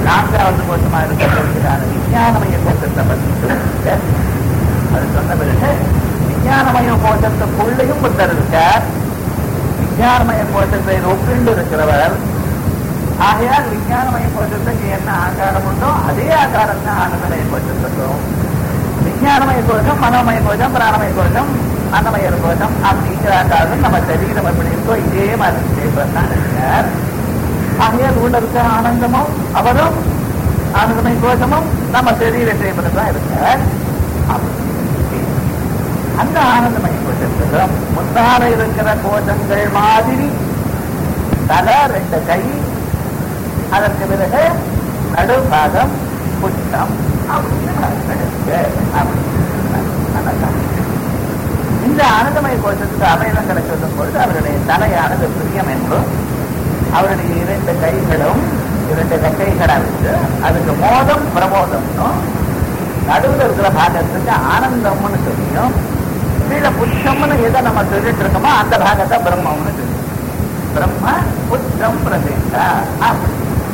நான்காவது கோஷமா இருக்கக்கூடியதான விஞ்ஞானமய கோஷத்தை பற்றி அது சொன்ன பிறகு விஞ்ஞானமய கோஷத்துக்குள்ளேயும் புத்தர் இருக்கார் விஞ்ஞானமய கோஷத்தை ஒப்பிண்டு இருக்கிறவர் ஆகையால் விஞ்ஞானமய கோஷத்துக்கு என்ன ஆகாரம் உண்டோ அதே ஆகாரம் தான் ஆனந்தமய கோஷத்துக்கும் விஞ்ஞானமய கோஷம் மனோமய கோஷம் பிராணமய கோஷம் அன்னமய கோஷம் அப்படிங்கிற ஆகாரம் நம்ம சரீரம் எப்படி இருக்கோ இதே மாதிரி செய்வர் தான் இருக்கார் ஆகையால் உள்ள இருக்க ஆனந்தமும் அவரும் ஆனந்தமய கோஷமும் நம்ம சரீர செய்வது தான் இருக்கார் அப்படி அந்த ஆனந்தமய கோஷத்திலும் முன்னால இருக்கிற கோஷங்கள் மாதிரி தலை ரெண்டு கை அதற்கு பிறகு நடுபாகம் புத்தம் அப்படின்னு இருக்கு. அப்படின்னு இந்த ஆனந்தமய கோஷத்துக்கு அபயதங்களை சொல்லும் பொழுது அவருடைய தலையானது பிரியம் என்றும் அவருடைய இரண்டு கைகளும் இரண்டு கைகளை வச்சு அதுக்கு மோதம் பிரமோதம்னும் நடுவில் இருக்கிற பாகத்துக்கு ஆனந்தம்னு சொல்லியும் கீழே புஷ்டம்னு எதை நம்ம சொல்லிட்டு இருக்கோமோ அந்த பாகத்தை பிரம்மம்னு சொல்லியும் பிரம்ம புத்தம் பிரதிஷ்டா அப்படி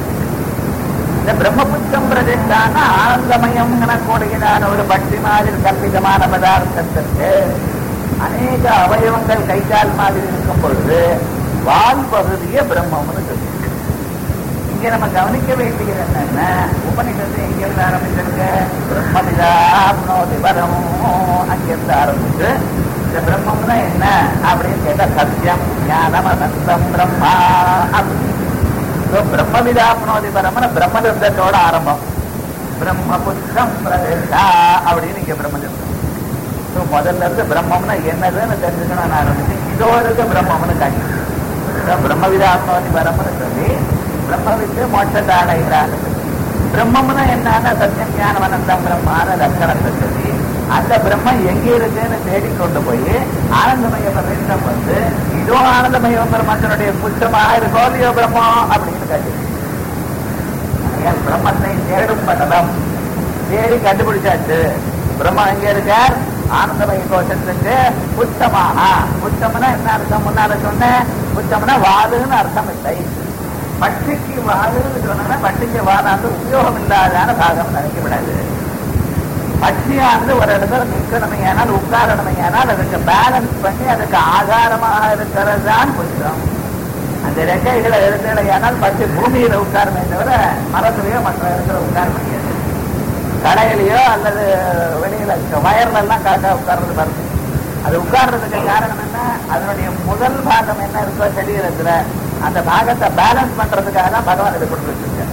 இந்த பிரம்மபுத்தம் பிரதிஷ்டான ஆனந்தமயம் கூடியதான ஒரு பக்தி மாதிரி கற்பிதமான பதார்த்தத்திற்கு அநேக அவயவங்கள் கை கால் மாதிரி இருக்கும் பொழுது வால் பகுதியை பிரம்மம்னு சொல்லி இங்க நம்ம கவனிக்க வேண்டியது என்னன்னா உபனிஷத்து எங்கிருந்து ஆரம்பிச்சிருக்கு பிரம்மவிதாப்னோதி பரம் அங்கிருந்து ஆரம்பிச்சு இந்த பிரம்மம்னா என்ன அப்படின்னு கேட்டா சத்தியம் ஞானம் அனந்தம் பிரம்மா அப்படி So, பிரம்மவிதாப்னோதி பரம்னு பிரம்மதத்தோட ஆரம்பம் பிரம்மபுத்திரம் பிரதிஷ்டா அப்படின்னு இங்க பிரம்மதத்தம் ஸோ முதல்ல இருந்து பிரம்மம்னா என்னதுன்னு தெரிஞ்சுக்கணும் நான் ஆரம்பிச்சு இதோ இருக்க பிரம்மம்னு காட்டி பிரம்மவிதாப்னோதி பரம்னு சொல்லி பிரம்மவித்து மோட்சத்தை அடைகிறாங்க பிரம்மம்னா என்னன்னா சத்தியம் ஞானம் அனந்தம் பிரம்மான லட்சணத்தை சொல்லி அந்த பிரம்மம் எங்க இருக்குன்னு தேடிக்கொண்டு போய் ஆனந்தமய பிரதேசம் வந்து இதோ ஆனந்தமய பிரம்மத்தினுடைய புத்தமாக இருக்கோ இல்லையோ பிரம்மம் அப்படின்னு காட்டி ஆகையால் பிரம்மத்தை தேடும் பட்டதம் தேடி கண்டுபிடிச்சாச்சு பிரம்மம் எங்க இருக்கார் ஆனந்தமய கோஷத்துக்கு புத்தமாக புத்தம்னா என்ன அர்த்தம் முன்னால சொன்னேன் புத்தம்னா வாதுன்னு அர்த்தம் இல்லை பட்சிக்கு வாதுன்னு சொன்னா பட்சிக்கு வாதாந்து உபயோகம் இல்லாதான பாகம் நினைக்க விடாது பட்சியானது ஒரு இடத்துல நிற்கணுமையானால் உட்காரணுமையானால் அதுக்கு பேலன்ஸ் பண்ணி அதுக்கு ஆதாரமாக இருக்கிறது தான் புத்தம் அந்த ரெக்கைகளை எழுந்தலையானால் பத்து பூமியில உட்காருமே தவிர மரத்துலயோ மற்ற இடத்துல உட்கார முடியாது கடையிலயோ அல்லது வெளியில வயர்ல எல்லாம் கரெக்டா உட்கார்றது பாருங்க அது உட்கார்றதுக்கு காரணம் என்ன அதனுடைய முதல் பாகம் என்ன இருக்கோ சரீரத்துல அந்த பாகத்தை பேலன்ஸ் பண்றதுக்காக தான் பகவான் இதை கொடுத்து வச்சிருக்காரு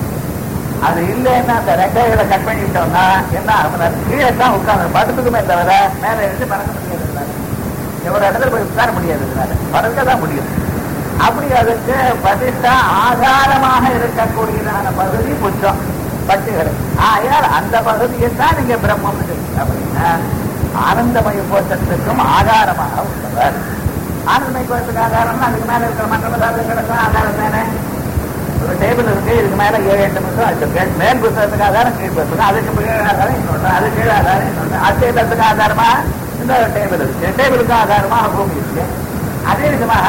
அது இல்லைன்னா அந்த ரெக்கைகளை கட் பண்ணிட்டோம்னா என்ன ஆகும் கீழே தான் உட்கார்ந்து படுத்துக்குமே தவிர மேல இருந்து பறக்க முடியாது எவ்வளவு இடத்துல போய் உட்கார முடியாது பறக்க தான் முடியும் அப்படி அதுக்கு பதிஷ்டா ஆதாரமாக இருக்கக்கூடியதான பகுதி புத்தம் பட்டுகள் ஆயால் அந்த பகுதியை தான் நீங்க பிரம்மம் அப்படின்னா ஆனந்தமய கோஷத்துக்கும் ஆதாரமாக உள்ளவர் ஆனந்தமய கோஷத்துக்கு ஆதாரம்னா அதுக்கு மேல இருக்கிற மற்ற பதார்த்தங்களுக்கும் ஆதாரம் தானே ஒரு டேபிள் இருக்கு இதுக்கு மேல ஏழு எட்டு புத்தகம் வச்சிருக்கேன் மேல் புத்தகத்துக்கு ஆதாரம் கீழ் புத்தகம் அதுக்கு கீழே ஆதாரம் இன்னொன்று அது கீழே ஆதாரம் இன்னொன்று அச்சேதத்துக்கு ஆதாரமா இந்த டேபிள் இருக்கு டேபிளுக்கு ஆதாரமா பூமி இருக்கு அதே விதமாக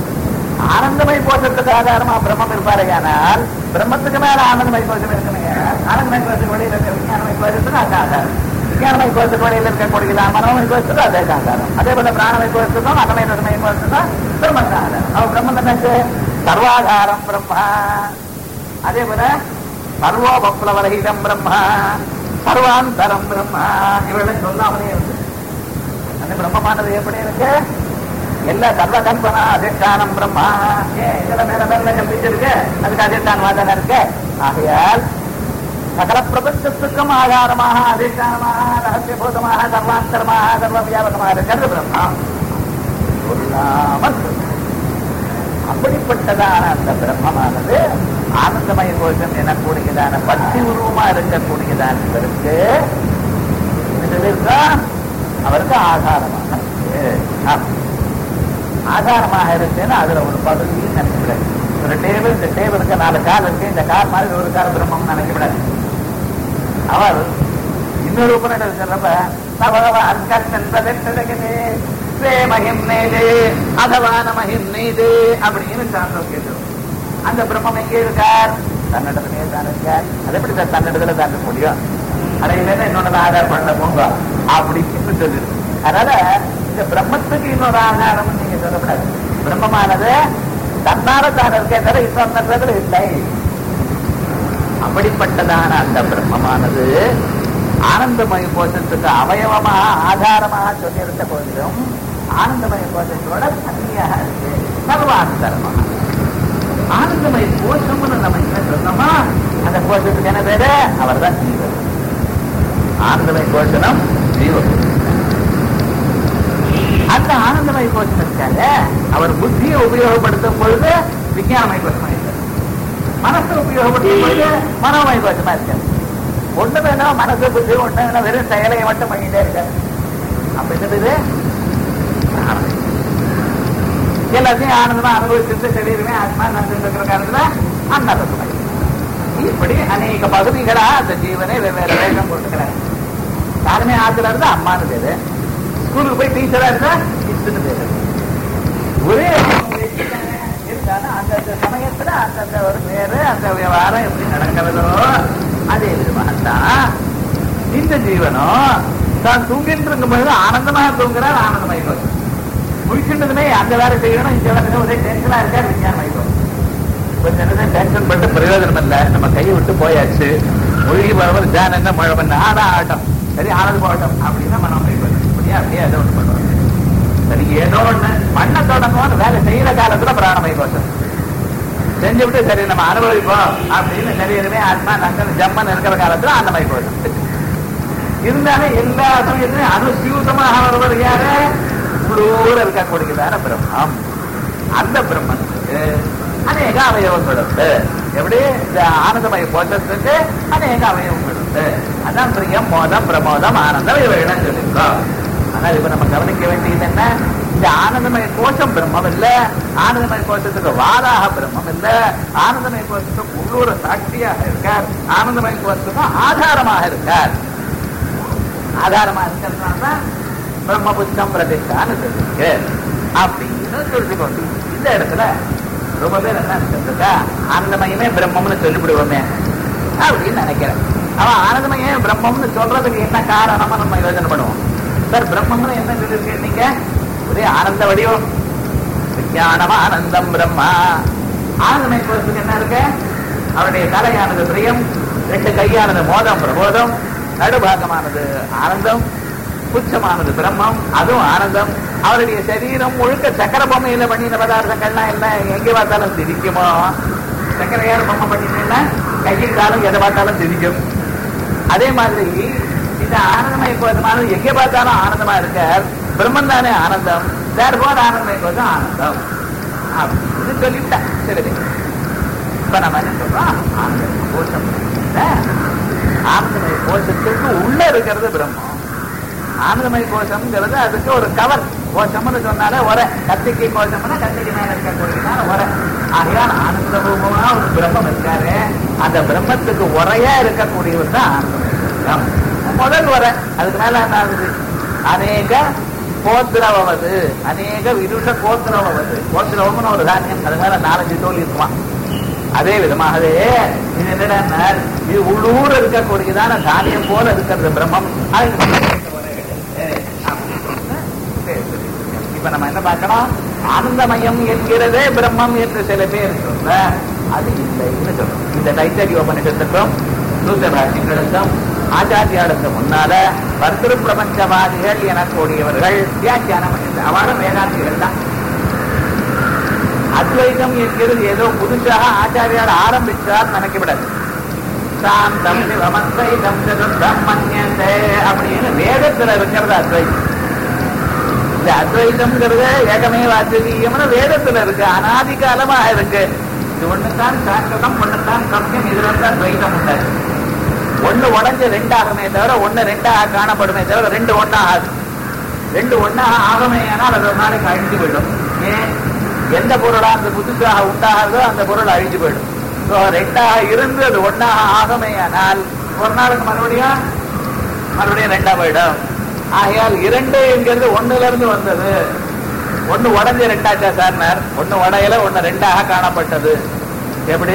ஆனந்தமய கோஷத்துக்கு ஆதாரமா பிரம்மம் இருப்பாரையானால் பிரம்மத்துக்கு மேல ஆனந்தமய கோஷம் இருக்குமே ஆனந்தமய கோஷத்துக்கு வெளியில் இருக்கிற விஞ்ஞானமய கோஷத்துக்கு அந்த ஆதாரம் விஞ்ஞானமய கோஷத்துக்கு வெளியில் இருக்கக்கூடிய மனோமய கோஷத்துக்கு அதே ஆதாரம் அதே போல பிராணமய கோஷத்துக்கும் அன்னமய நிறமய கோஷத்துக்கும் பிரம்மத்துக்கு ஆதாரம் அவ பிரம்மம் என்ன சர்வாதாரம் பிரம்மா அதே போல சர்வோபப்ளவரகிதம் பிரம்மா சர்வாந்தரம் பிரம்மா இவர்களை சொல்லாமலே இருக்கு அந்த பிரம்மமானது எப்படி இருக்கு எல்லா சர்வ கல்பனா அதிஷ்டானம் பிரம்மா ஏன் இதுல மேல மேல கம்பிச்சிருக்கு அதுக்கு அதிஷ்டானமா தானே இருக்கு ஆகையால் சகல பிரபஞ்சத்துக்கும் ஆதாரமாக அதிஷ்டானமாக ரகசியபூதமாக சர்வாந்தரமாக சர்வ வியாபகமாக இருக்கிறது பிரம்மா சொல்லாமல் இருக்கு. அப்படிப்பட்டதான அந்த பிரம்மமானது ஆனந்தமய கோஷம் எனக்கூடியதான பக்தி உருவமா இருக்கக்கூடியதான இவருக்கு இது இருக்கா அவருக்கு ஆதாரமாக இருக்கு ஆமா. ஆதாரமாக இருக்குன்னு அதுல ஒரு பகுதியும் நினைக்கப்படாது ஒரு டேபிள் இந்த டேபிளுக்கு நாலு கால் இருக்கு இந்த கால் மாதிரி ஒரு கால் பிரம்மம் நினைக்கப்படாது அவர் இன்னொரு உபநிடல் சொல்றப்ப பகவான் கற்பதே மகிம் நெய்து அதவான மகிம் நெய்து அப்படின்னு சாந்தம் கேட்டு அந்த பிரம்மம் எங்கே இருக்கார் தன்னிடத்திலே தான் இருக்க அது எப்படி சார் தன்னிடத்துல தான் இருக்க முடியும் அடையில இன்னொன்னு ஆதாரம் பண்ண போங்க அப்படின்னு சொல்லி அதனால இந்த பிரம்மத்துக்கு இன்னொரு ஆதாரம் நீங்க சொல்லக்கூடாது பிரம்மமானது தன்னால தான் இருக்கே தவிர இன்னொன்னதுல இல்லை அப்படிப்பட்டதான அந்த பிரம்மமானது ஆனந்தமய கோஷத்துக்கு அவயவமாக ஆதாரமாக சொல்லியிருந்த போதிலும் ஆனந்தமய கோஷத்தோட தனியாக இருக்கு சர்வாந்தரமாக ஆனந்தமய கோஷம்னு நம்ம என்ன சொன்னோமா அந்த கோஷத்துக்கு என்ன பேரு அவர் தான் ஜீவன் ஆனந்தமய கோஷனம் ஜீவன் அந்த ஆனந்தமய கோஷம் இருக்காங்க அவர் புத்தியை உபயோகப்படுத்தும் பொழுது விஞ்ஞானமய கோஷமா இருக்காரு மனசை உபயோகப்படுத்தும் பொழுது மனோமய கோஷமா இருக்காரு ஒண்ணு வேணும் மனசு புத்தி ஒண்ணு வேணும் வெறும் செயலை மட்டும் பண்ணிட்டே இருக்காரு அப்ப என்னது எல்லாத்தையும் ஆனந்தமா அனுபவிச்சிருந்து சரீரமே ஆத்மா நடந்துட்டு காரணத்துல அன்னதத்துமை இப்படி அநேக பகுதிகளா அந்த ஜீவனை வெவ்வேறு வேகம் கொடுத்துக்கிறார் யாருமே ஆத்துல இருந்தா அம்மானு பேரு ஸ்கூலுக்கு போய் டீச்சரா இருந்தா இஷ்டன்னு பேரு ஒரே இருந்தாலும் அந்தந்த சமயத்துல அந்தந்த ஒரு பேரு அந்த விவகாரம் எப்படி நடக்கிறதோ அதே விதமாகத்தான் இந்த ஜீவனும் தான் தூங்கிட்டு இருக்கும் பொழுது ஆனந்தமாக தூங்குறார் ஆனந்தமாக இருக்கும் முடிக்கின்றதுமே அந்த வேலை செய்யணும் இந்த வேலை ஒரே டென்ஷனா இருக்காரு விஞ்ஞானம் ஆயிடும் கொஞ்ச நேரம் டென்ஷன் பண்ணிட்டு பிரயோஜனம் இல்லை நம்ம கையை விட்டு போயாச்சு மொழி வரவர் தியானம் என்ன மழை பண்ண ஆடா ஆட்டம் சரி ஆனது போகட்டும் அப்படின்னா மனம் போயிடும் அப்படியே அப்படியே ஏதோ ஒன்று பண்ணுவாங்க சரி ஏதோ ஒண்ணு பண்ண தொடங்குவோம் வேலை செய்யற காலத்துல பிராணமை கோஷம் செஞ்சு விட்டு சரி நம்ம அனுபவிப்போம் அப்படின்னு சரீரமே ஆத்மா நங்கல் ஜம்மன் இருக்கிற காலத்துல அந்த மாதிரி கோஷம் இருந்தாலும் எல்லா சமயத்திலும் அனுசியூதமாக வருவது யாரு உள்ளூர இருக்கக்கூடியதான பிரம்மம் அந்த பிரம்மனுக்கு அநேக அவயவங்கள் உண்டு எப்படி இந்த ஆனந்தமய கோஷத்துக்கு அநேக அவயவங்கள் உண்டு அதான் பிரியம் மோதம் பிரமோதம் ஆனந்தம் இவைகளும் சொல்லியிருக்கோம் ஆனால் இப்ப நம்ம கவனிக்க வேண்டியது என்ன இந்த ஆனந்தமய கோஷம் பிரம்மம் இல்ல ஆனந்தமய கோஷத்துக்கு வாராக பிரம்மம் இல்ல ஆனந்தமய கோஷத்துக்கு உள்ளூர சாட்சியாக இருக்கார் ஆனந்தமய கோஷத்துக்கு ஆதாரமாக இருக்கார் ஆதாரமா இருக்கிறதுனால பிரம்மபுத்தம் பிரதிஷ்டான்னு சொல்லிருக்கு அப்படின்னு சொல்லிக்கொண்டு இந்த இடத்துல ரொம்ப பேர் என்ன நினைச்சிருக்கா ஆனந்தமயமே பிரம்மம்னு சொல்லிவிடுவோமே அப்படின்னு நினைக்கிறேன் அவன் ஆனந்தமயே பிரம்மம்னு சொல்றதுக்கு என்ன காரணமா நம்ம யோசனை பண்ணுவோம் சார் பிரம்மம்னு என்ன சொல்லிருக்கு நீங்க ஒரே ஆனந்த வடிவம் விஞ்ஞானம் ஆனந்தம் பிரம்மா ஆனந்தமய கோஷத்துக்கு என்ன இருக்கு அவருடைய தலையானது பிரியம் ரெண்டு கையானது மோதம் பிரபோதம் நடுபாகமானது ஆனந்தம் புச்சமானது பிரம்மம் அதுவும் ஆனந்தம் அவருடைய சரீரம் முழுக்க சக்கர பொம்மையில பண்ணின பதார்த்தங்கள்லாம் எல்லாம் எங்க பார்த்தாலும் திரிக்குமோ சக்கரையார் பொம்மை பண்ணினா கையில் காலம் எதை பார்த்தாலும் திரிக்கும் அதே மாதிரி இந்த ஆனந்தமய கோஷமானது எங்க பார்த்தாலும் ஆனந்தமா இருக்க பிரம்மன் தானே ஆனந்தம் வேறு போது ஆனந்தமய கோஷம் ஆனந்தம் அப்படின்னு சொல்லிவிட்டேன் சரி இப்ப நம்ம என்ன சொல்றோம் ஆனந்த கோஷம் இல்ல, ஆனந்தமய கோஷத்துக்கு உள்ள இருக்கிறது பிரம்மம் ஆனந்தமய கோஷம்ங்கிறது அதுக்கு ஒரு கவர் கோஷம்னு சொன்னாலே உரை கத்திக்கு கோஷம்னா கத்திக்கு மேல இருக்கக்கூடியதான உரை ஆகையால் ஆனந்த ரூபமா ஒரு பிரம்மம் இருக்காரு அந்த பிரம்மத்துக்கு உரையா இருக்கக்கூடியவர் தான் ஆனந்தமயம் முதல் உரை அதுக்கு மேல என்ன ஆகுது அநேக கோத்திரவது அநேக விருஷ கோத்திரவது கோத்திரவம்னு ஒரு தானியம் அது மேல நாலஞ்சு தோல் இருக்குமா அதே விதமாகவே இது என்னடா இது உள்ளூர் இருக்கக்கூடியதான தானியம் போல இருக்கிறது பிரம்மம் அதுக்கு இப்ப நம்ம என்ன பார்க்கணும் ஆனந்தமயம் என்கிறதே பிரம்மம் என்று சில பேர் சொல்ல அது இல்லைன்னு சொல்றோம் இந்த தைத்தரிய உபனிஷத்துக்கும் சூத்த பாஷிகளுக்கும் ஆச்சாரியாளுக்கு முன்னால பர்திரு பிரபஞ்சவாதிகள் எனக்கூடியவர்கள் வியாக்கியானம் பண்ணிட்டு அவரும் வேதாந்திகள் தான் அத்வைதம் என்கிறது ஏதோ புதுசாக ஆச்சாரியால் ஆரம்பிச்சார் நினைக்கப்படாது சாந்தம் சிவமத்வைதம் சதுர்த்தம் மன்யந்தே அப்படின்னு வேதத்துல இருக்கிறது அத்வைதம் இந்த அத்வைதம்ங்கிறது ஏகமேவ அத்விதீயம்னு வேதத்துல இருக்கு அனாதி காலமா இருக்கு இது ஒண்ணுதான் சாஸ்திரம் ஒண்ணுதான் சத்தியம் இதுல தான் துவைதம் உண்டாது ஒண்ணு உடஞ்சு ரெண்டாகுமே தவிர ஒண்ணு ரெண்டாக காணப்படுமே தவிர ரெண்டு ஒண்ணாகாது ரெண்டு ஒண்ணாக ஆகுமே ஆனால் அது ஒரு நாளைக்கு அழிஞ்சு போயிடும் ஏன் எந்த பொருளா அந்த புதுசாக உண்டாகிறதோ அந்த பொருள் அழிஞ்சு போயிடும் So, ரெண்டாக இருந்து அது ஒண்ணாக ஆகுமே ஆனால் ஒரு நாளுக்கு மறுபடியும் மறுபடியும் ரெண்டா போயிடும் ஆகையால் இரண்டு என்கிறது ஒண்ணுல இருந்து வந்தது ஒண்ணு உடஞ்சு ரெண்டாச்சா சார்னார் ஒண்ணு உடையில ஒண்ணு ரெண்டாக காணப்பட்டது எப்படி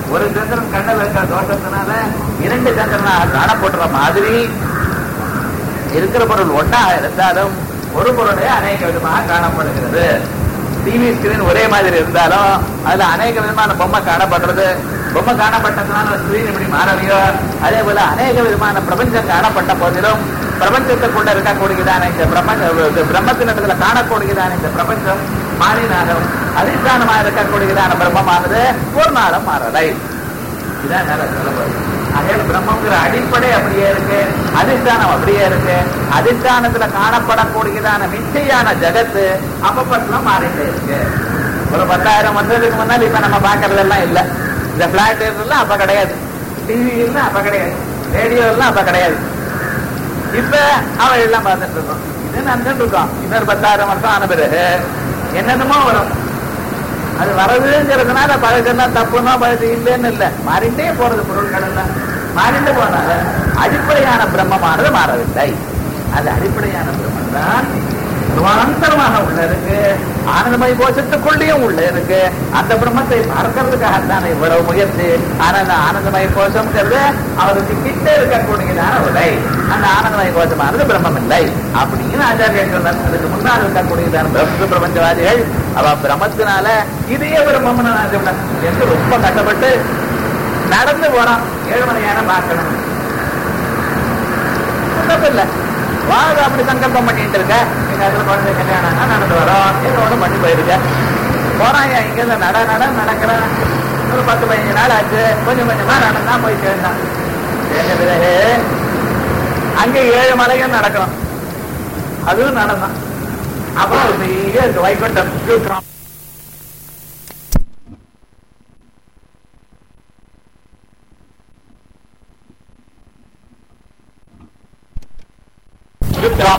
ஒரு சந்திரன் கண்ணில் இருக்கிற தோஷத்தினால இரண்டு சந்திரனாக காணப்படுற மாதிரி இருக்கிற பொருள் ஒன்றாக இருந்தாலும் ஒரு பொருளே அநேக விதமாக காணப்படுகிறது டிவி ஸ்கிரீன் ஒரே மாதிரி இருந்தாலும் அதுல அநேக விதமான பொம்மை காணப்படுறது பொம்மை காணப்பட்டதுனால ஸ்கிரீன் இப்படி மாறலையோ அதே போல அநேக விதமான பிரபஞ்சம் காணப்பட்ட போதிலும் பிரபஞ்சத்துக்குள்ள இருக்கக்கூடியதான இந்த பிரபஞ்ச இது பிரம்மத்தினிடத்துல காணக்கூடியதான இந்த பிரபஞ்சம் மாறினாலும் அதிஷ்டானமாக இருக்கக்கூடியதான பிரம்மமானது ஒரு நாளும் மாறலை இதான் நல்ல சொல்லப்படுது அதே பிரம்மங்கிற அடிப்படை அப்படியே இருக்கு அதிஷ்டானம் அப்படியே இருக்கு அதிஷ்டானத்துல காணப்படக்கூடியதான மிச்சையான ஜகத்து அப்பப்பட்டெல்லாம் மாறிட்டே இருக்கு ஒரு பத்தாயிரம் வருஷத்துக்கு முன்னால் இப்ப நம்ம பாக்குறதெல்லாம் இல்ல இந்த பிளாட் எல்லாம் அப்ப கிடையாது டிவி எல்லாம் அப்ப கிடையாது ரேடியோ எல்லாம் அப்ப கிடையாது இப்ப அவன் எல்லாம் பார்த்துட்டு இருக்கோம் இது நடந்துட்டு இருக்கோம் இன்னொரு பத்தாயிரம் வருஷம் ஆன பிறகு என்னென்னமோ வரும் அது வரதுங்கிறதுனால பழக்கெல்லாம் தப்புன்னா பழக்கம் இல்லைன்னு இல்லை மாறிண்டே போறது பொருட்கள் எல்லாம் மாறிண்டு போனால அடிப்படையான பிரம்மமானது மாறவில்லை அது அடிப்படையான பிரம்மம் தான் சர்வாந்தரமாக உள்ள இருக்கு ஆனந்தமய கோஷத்துக்குள்ளேயும் உள்ள இருக்கு அந்த பிரம்மத்தை பார்க்கறதுக்காகத்தான் இவ்வளவு முயற்சி ஆனா அந்த ஆனந்தமய கோஷம்ங்கிறது அவருக்கு கிட்ட இருக்கக்கூடியதான உலை அந்த ஆனந்தமய கோஷமானது பிரம்மம் இல்லை அப்படின்னு ஆச்சாரியர் சொன்னார் அதுக்கு முன்னால் இருக்கக்கூடியதான பிரம்ம பிரபஞ்சவாதிகள் அவ பிரம்மத்தினால இதையே பிரம்மம்னு நான் சொன்னேன் என்று ரொம்ப கஷ்டப்பட்டு நடந்து போறான் ஏழுமலையான பார்க்கணும் தப்பில்லை வாங்க அப்படி சங்கல்பம் பண்ணிட்டு இருக்க எங்க அதுல குழந்தை கல்யாணம் நடந்து வரோம் என்னோட பண்ணி போயிருக்க போறாங்க இங்க இருந்து நட நட நடக்கிறேன் ஒரு பத்து பதினஞ்சு நாள் ஆச்சு கொஞ்சம் கொஞ்சமா நடந்தா போய் சேர்ந்தான் சேர்ந்த பிறகு அங்க ஏழு மலைகள் நடக்கணும் அதுவும் நடந்தான் அப்புறம் ஒரு பெரிய இருக்கு வைகுண்டம் இருக்கிறோம் இருக்கிறோம்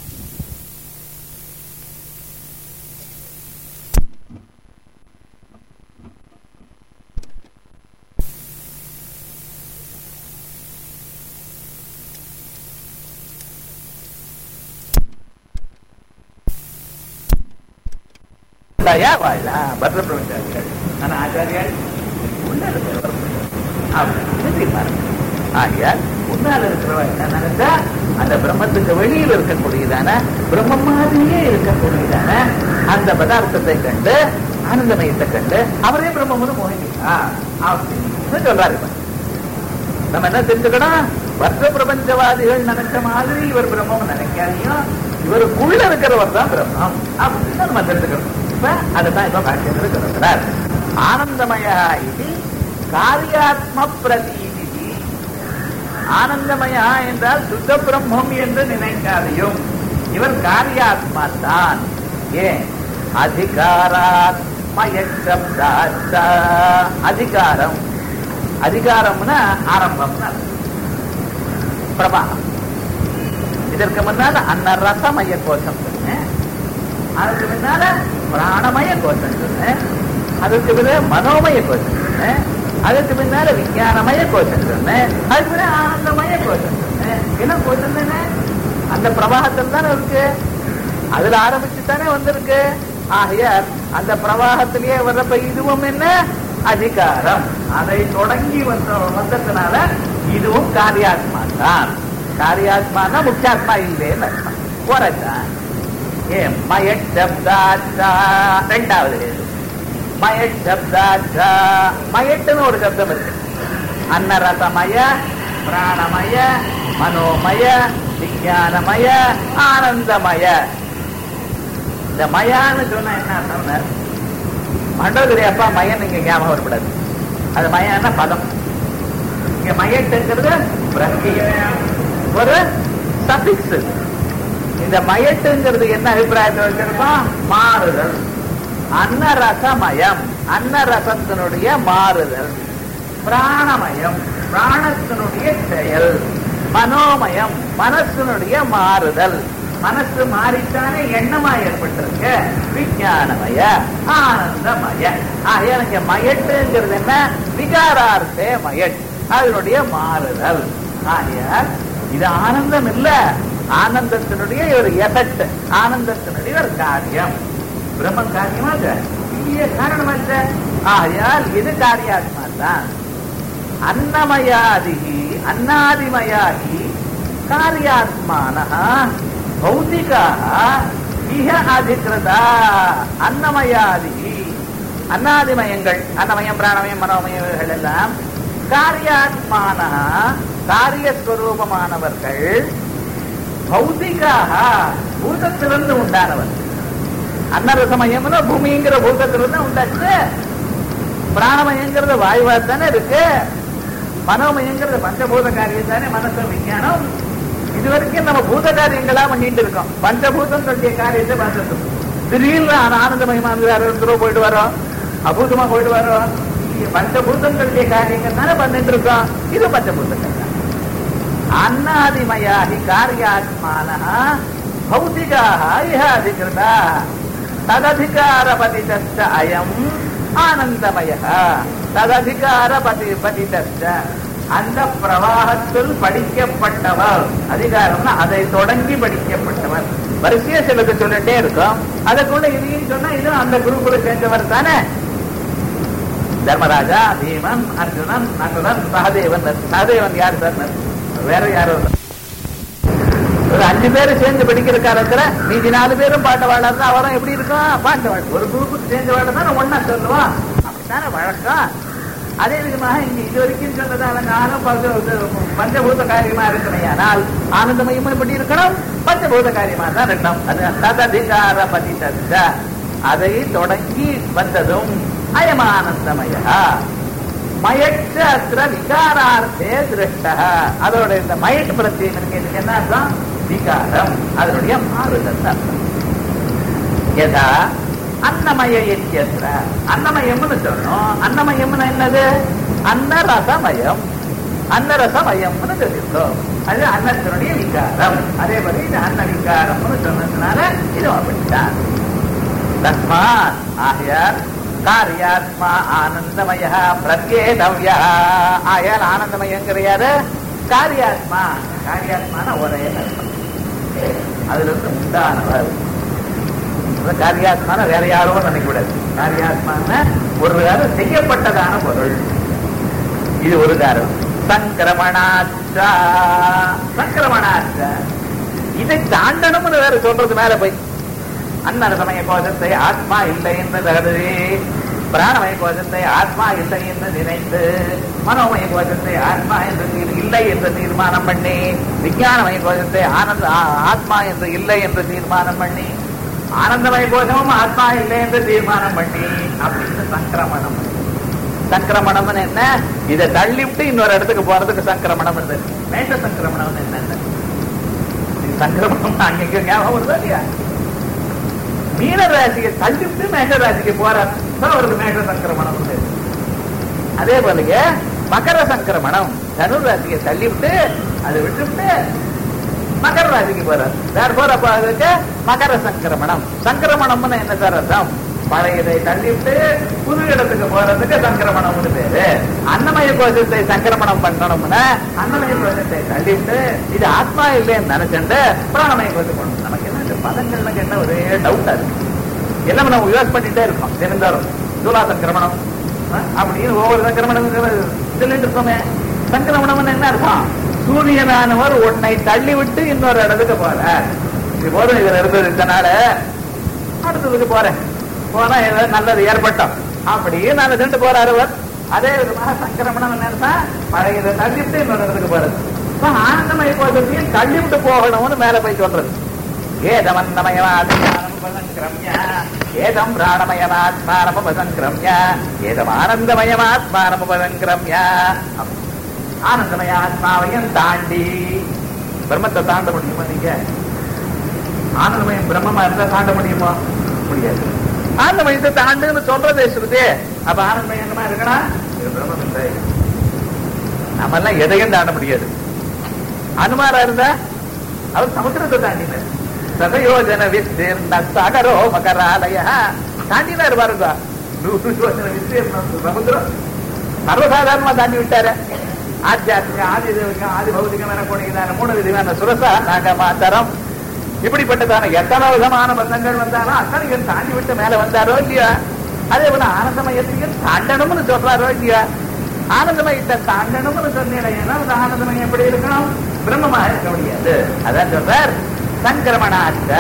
தயா வாழலாம் பத்ர பிரபஞ்சாரிகள் ஆனா ஆச்சாரியால் உள்ள இருக்கிறவர் அப்படின்னு தீர்மானம் ஆகையால் முன்னால் இருக்கிறவன் என்ன நினைச்சா அந்த பிரம்மத்துக்கு வெளியில் இருக்கக்கூடியதான பிரம்மம் மாதிரியே இருக்கக்கூடியதான அந்த பதார்த்தத்தை கண்டு ஆனந்தமயத்தை கண்டு அவரே பிரம்மம்னு மோகினா அப்படின்னு சொல்றாரு இப்ப. நம்ம என்ன தெரிஞ்சுக்கணும் வர்க்க பிரபஞ்சவாதிகள் நினைச்ச மாதிரி இவர் பிரம்மம் நினைக்காதையும் இவருக்குள்ள இருக்கிறவர் தான் பிரம்மம் அப்படின்னு நம்ம தெரிஞ்சுக்கணும் இப்ப அதுதான் இப்ப பாக்கியத்தில் சொல்லுகிறார் ஆனந்தமய இது காரியாத்ம பிரதீதி ஆனந்தமயா என்றால் சுத்த பிரம்மம் என்று நினைக்காதையும் இவர் காரியாத்மா தான் ஏன் அதிகாராத்மயசப்தாச்ச அதிகாரம் அதிகாரம்னா ஆரம்பம்னு அர்த்தம். பிரபாகம் இதற்கு முன்னால அன்ன ரசமய கோஷம் சொன்னேன் அதுக்கு முன்னால பிராணமய கோஷம் சொன்னேன் அதுக்கு பிறகு மனோமய கோஷம் சொன்னேன் அதுக்கு பின்னால விஞ்ஞானமய கோஷம் சொன்னேன் அதுக்கு பிறகு ஆனந்தமய கோஷம் சொன்னேன் என்ன கோஷம் தானே அந்த பிரவாகத்தில் தானே இருக்கு அதுல ஆரம்பிச்சு தானே வந்திருக்கு ஆகையால் அந்த பிரவாகத்திலேயே வர்றப்ப இதுவும் என்ன அதிகாரம் அதை தொடங்கி வந்த வந்ததுனால இதுவும் காரியாத்மா தான் காரியாத்மானா முக்கியாத்மா இல்லைன்னு அர்த்தம் குறைச்சான் ஏன் மயட் சப்தாச்சா ரெண்டாவது கேள்வி. மயட் சப்தாச்சா மயட்டுன்னு ஒரு சப்தம் இருக்கு அன்னரசமய பிராணமய மனோமய விஞ்ஞானமய ஆனந்தமய இந்த மயான்னு சொன்னா என்ன அர்த்தம்னா மண்டோதரி அப்பா மயன் இங்க ஞாபகம் வரக்கூடாது அது மயான்னா பதம் இங்க மயட்டுங்கிறது பிரக்கியம் ஒரு சபிக்ஸ் இந்த மயட்டுங்கிறது என்ன அபிப்பிராயத்தை வச்சிருக்கோம் மாறுதல் அன்னரசமயம் அன்னரசத்தினுடைய மாறுதல் பிராணமயம் பிராணத்தினுடைய செயல் மனோமயம் மனசினுடைய மாறுதல் மனசு மாறித்தானே எண்ணமா ஏற்பட்டிருக்கு விஞ்ஞானமய ஆனந்தமய ஆக எனக்கு மயட்டுங்கிறது என்ன விகாரார்த்தே மயட் அதனுடைய மாறுதல் ஆகையால் இது ஆனந்தம் இல்ல ஆனந்தத்தினுடைய ஒரு எஃபெக்ட் ஆனந்தத்தினுடைய ஒரு காரியம் பிரம்ம காரியமாக பெரிய காரணமற்ற ஆகையால் இது காரியாத்மா தான் அன்னமயாதிகி அன்னாதிமயாகி காரியாத்மான பௌத்திகாக இஹ அதிகிருதா அன்னமயாதிகி அன்னாதிமயங்கள் அன்னமயம் பிராணமயம் மனோமயம் இவைகள் எல்லாம் காரியாத்மான காரியஸ்வரூபமானவர்கள் பௌத்திகாக பூதத்திலிருந்து உண்டானவர்கள் அன்னரசமயம்னா பூமிங்கிற பூதத்திலிருந்து உண்டாச்சு பிராணமயங்கிறது வாயுவா தானே இருக்கு மனோமயங்கிறது பஞ்சபூத காரியம் தானே மனசு விஞ்ஞானம் இது வரைக்கும் நம்ம பூத காரியங்களா பண்ணிட்டு இருக்கோம் பஞ்சபூதம் சொல்லிய காரியத்தை பார்த்துட்டு இருக்கோம். திடீர்னு ஆன ஆனந்தமயமான வேற தூரம் போயிட்டு வரோம் அபூதமா போயிட்டு வரோம் இங்க பஞ்சபூதம் சொல்லிய காரியங்கள் தானே பண்ணிட்டு இருக்கோம் இது பஞ்சபூதங்கள் தான் அன்னாதிமயாகி காரியாத்மான பௌத்திகாக இஹ அதிகிருதா தததிகாரபதிதஸ்த அயம் ஆனந்தமய தததிகாரபதி பதிதஸ்த அந்த பிரவாகத்தில் படிக்கப்பட்டவர் அதிகாரம்னா அதை தொடங்கி படிக்கப்பட்டவர் வரிசையா சிலது சொல்லிட்டே இருக்கும் அதுக்குள்ள இதையும் சொன்னா இதுவும் அந்த குரூப்புல சேர்ந்தவர் தானே தர்மராஜா பீமன் அர்ஜுனன் நகுலன் சகதேவன் சகதேவன் யார் சார் வேற யாரும் இல்ல. ஒரு அஞ்சு பேர் சேர்ந்து படிக்கிற காலத்துல மீதி நாலு பேரும் பாட்ட வாழறது அவரும் எப்படி இருக்கும் பாட்ட வாழ் ஒரு குரூப்புக்கு சேர்ந்து வாழ தானே ஒன்னா சொல்லுவான் அப்படித்தானே வழக்கம் அதே விதமாக இங்க இது வரைக்கும் சொன்னதால நானும் பஞ்ச- பஞ்சபூத காரியமா இருக்கணும் ஆனால் ஆனந்தமயமும் எப்படி இருக்கணும் பஞ்சபூத காரியமா தான் இருக்கணும் அது தததிகார பதிதத்த அதை தொடங்கி வந்ததும் அயமானந்தமய மயற்ற அத்திர விகாரார்த்தே திருஷ்ட அதோட இந்த மயட்டு பிரத்யேகம் இதுக்கு என்ன அர்த்தம் விகாரம் அதனுடைய மாறுதல் அர்த்தம் யதா அன்னமய இத்தியத்திர அன்னமயம்னு சொல்லணும் அன்னமயம்னு என்னது அன்னரசமயம் அன்னரசமயம்னு சொல்லியிருக்கோம் அது அன்னத்தினுடைய விகாரம் அதே மாதிரி இது அன்ன விகாரம்னு சொன்னதுனால இது அப்படித்தான் தஸ்மாத் ஆகையால் காரியாத்மா ஆனந்தமய பிரத்யேதவ்ய ஆயால் ஆனந்தமயங்கிறையாரு காரியாத்மா காரியாத்மான ஒரே அர்த்தம் அதுல இருந்து உண்டானவர் அது காரியாத்மான வேற யாரும் நினைக்க கூடாது காரியாத்மான ஒரு காலம் செய்யப்பட்டதான பொருள் இது ஒரு காரணம் சங்கிரமணாச்சா சங்கிரமணாச்சா இதை தாண்டணும்னு வேற சொல்றது மேல போய் அன்னர சமய கோஷத்தை ஆத்மா இல்லை என்று தகது பிராணமய கோஷத்தை ஆத்மா இல்லை என்று நினைத்து மனோமய கோஷத்தை ஆத்மா என்று தீர்- இல்லை என்று தீர்மானம் பண்ணி விஞ்ஞானமய கோஷத்தை ஆனந்த ஆ- ஆத்மா என்று இல்லை என்று தீர்மானம் பண்ணி ஆனந்தமய கோஷமும் ஆத்மா இல்லை என்று தீர்மானம் பண்ணி அப்படின்னு சங்கிரமணம் சங்கிரமணம்னு என்ன இதை தள்ளிவிட்டு இன்னொரு இடத்துக்கு போறதுக்கு சங்கிரமணம் இருந்தது மேஷ சங்கிரமணம் என்ன சங்கிரமணம் அங்கே ஞாபகம் வருதா இல்லையா மீன ராசியை தள்ளிவிட்டு மேஷ ராசிக்கு போறார் அவருக்கு மேஷ சங்கிரமணம் உண்டு. அதே போலங்க மகர சங்கிரமணம் தனுர் ராசியை தள்ளிவிட்டு அதை விட்டுவிட்டு மகர ராசிக்கு போறார் வேற போறப்ப அதுக்கு மகர சங்கிரமணம் சங்கிரமணம்னு என்ன சார் அர்த்தம் பழையதை தள்ளிவிட்டு புது இடத்துக்கு போறதுக்கு சங்கிரமணம்னு பேரு அன்னமய கோஷத்தை சங்கிரமணம் பண்ணணும்னா அன்னமய கோஷத்தை தள்ளிவிட்டு இது ஆத்மா இல்லைன்னு நினைச்சுட்டு பிராணமய கோஷம் பண்ணணும் நமக்கு என்ன இந்த பதங்கள்ல கேட்ட ஒரே டவுட்டா இருக்கு எல்லாம் நம்ம யூஸ் பண்ணிட்டே இருக்கோம் தினந்தோறும் சூலா சங்கிரமணம் அஹ், அப்படின்னு ஒவ்வொரு சங்கிரமணம் சொல்லிட்டு இருக்கோமே சங்கிரமணம் என்ன அர்த்தம் சூரியனானவர் உன்னை தள்ளி விட்டு இன்னொரு இடத்துக்கு போற இது போதும் இதுல இருந்தது இதனால அடுத்ததுக்கு போறேன் போனா ஏதோ நல்லது ஏற்பட்டோம் அப்படியே நான் சென்று போறாரு அவர் அதே விதமாக சங்கிரமணம் என்ன அர்த்தம்? பழையதை தள்ளிவிட்டு இன்னொரு இடத்துக்கு போறது இப்ப ஆனந்தமய கோஷத்தையும் தள்ளிவிட்டு போகணும்னு மேல போய் சொல்றது ஏதமன்னமயமாத்மானமுபசங்கிரமிய ஏதம் பிராணமயமாத்மானமுபசங்கிரமிய ஏதம் ஆனந்தமயமாத்மானமுபசங்கிரமிய ஆனந்தமய ஆத்மாவையும் தாண்டி பிரம்மத்தை தாண்ட முடியுமா நீங்க ஆனந்தமயம் பிரம்மமா இருந்தா தாண்ட முடியுமா முடியாது ஆனந்தமயத்தை தாண்டுன்னு சொல்றதே ஸ்ருதி அப்ப ஆனந்தமயம் என்னமா இருக்கணும் இது பிரம்மம் இல்லை நம்ம எல்லாம் எதையும் தாண்ட முடியாது அனுமாரா இருந்தா அவர் சமுத்திரத்தை தாண்டினார் சதயோஜன விஸ்தீர்ண சகரோ மகராலய தாண்டினார் பாருங்க நூறு யோஜன விஸ்தீர்ணம் சமுத்திரம் சர்வசாதாரணமா தாண்டி விட்டாரு ஆத்தியாத்மிக ஆதி தெய்வீகம், ஆதி பௌதிகம் எனக்கூடியதான மூணு விதமான சுரசா நாகமாத்தரம் இப்படிப்பட்டதான எத்தனை விதமான பந்தங்கள் வந்தாலும் அத்தனையும் தாண்டி விட்டு மேல வந்தாரோ இல்லையா அதே போல ஆனந்தமயத்தையும் தாண்டணும்னு சொல்றாரோ இல்லையா ஆனந்தமயத்தை தாண்டணும்னு சொன்னீங்கன்னா அந்த ஆனந்தமயம் எப்படி இருக்கணும் பிரம்மமாக இருக்க முடியாது அதான் சொல்றார் சங்கிரமணாச்ச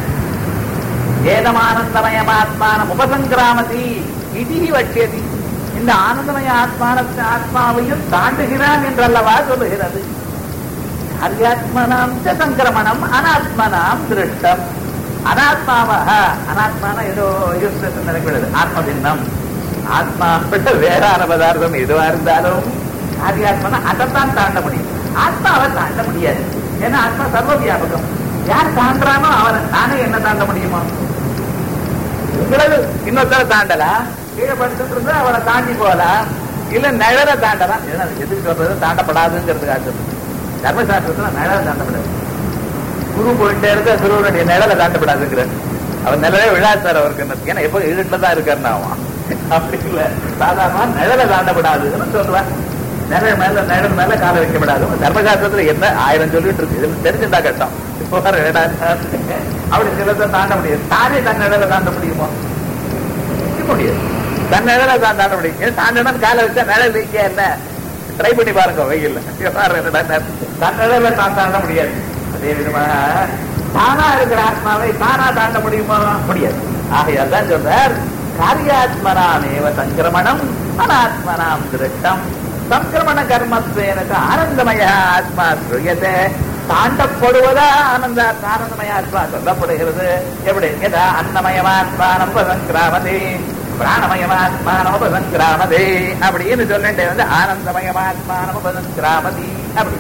ஏதமானந்தமயமாத்மானம் உபசங்கிராமதி இதி வட்சியதி இந்த ஆனந்தமய ஆத்மானத்தை ஆத்மாவையும் தாண்டுகிறான் என்றல்லவா சொல்லுகிறது அரியாத்மனாம் ச சங்கிரமணம் அனாத்மனாம் திருஷ்டம் அனாத்மாவாக அனாத்மான ஏதோ யூஸ்லெஸ் நினைக்கிறது ஆத்மபின்னம் ஆத்மா விட வேறான பதார்த்தம் எதுவா இருந்தாலும் ஆத்மனா அதைத்தான் தாண்ட முடியும் ஆத்மாவை தாண்ட முடியாது ஏன்னா ஆத்மா சர்வ வியாபகம் யார் தாண்டானோ அவனை தானே என்ன தாண்ட முடியுமா உங்களது இன்னொருத்தர தாண்டலாம் கீழே படுத்துட்டு இருந்தா அவனை தாண்டி போகலாம் இல்ல நிழலை தாண்டலாம் ஏன்னா எதுக்கு சொல்றது தாண்டப்படாதுங்கிறதுக்காக சொல்றது தர்மசாஸ்திரத்துல நிழலை தாண்டப்படாது குரு போயிட்டே இருக்க குருவனுடைய நிழலை தாண்டப்படாதுங்கிற அவர் நிழலே விழாது சார் அவருக்கு என்ன ஏன்னா எப்போ இருட்டுல தான் இருக்காருன்னா அவன் அப்படி இல்ல சாதாரண நிழலை தாண்டப்படாதுன்னு சொல்லுவேன் நிழல் மேல நிழல் மேல கால வைக்கப்படாது தர்மசாஸ்திரத்துல என்ன ஆயிரம் சொல்லிட்டு இருக்கு இதுல தெரிஞ்சுட்டா கட்டம் இப்போ வர வேண்டாம் அப்படி சிலத்தை தாண்ட முடியாது தானே தன் நிழலை தாண்ட முடியுமோ இருக்க முடியாது தன் நிழலை தான் தாண்ட முடியும் ஏன் தாண்டணும் காலை வச்சா நிழல் வைக்க என்ன ட்ரை பண்ணி பாருங்க வெயில்ல தன் நிழலை தான் தாண்ட முடியாது அதே விதமாக தானா இருக்கிற ஆத்மாவை தானா தாண்ட முடியுமா முடியாது ஆகையால் தான் சொல்றார் காரியாத்மனாமேவ சங்கிரமணம் அனாத்மனாம் திருஷ்டம் சங்கிரமண கர்மத்வேனக்கு ஆனந்தமய ஆத்மா ஸ்ரூயத்தை தாண்டப்படுவதா ஆனந்த ஆனந்தமய ஆத்மா சொல்லப்படுகிறது எப்படி எதா அன்னமயமாத்மானம் உபசங்கிராமதே பிராணமயமாத்மானம் உபசங்கிராமதே அப்படின்னு சொல்லிட்டு வந்து ஆனந்தமயமாத்மானம் உபசங்கிராமதி அப்படி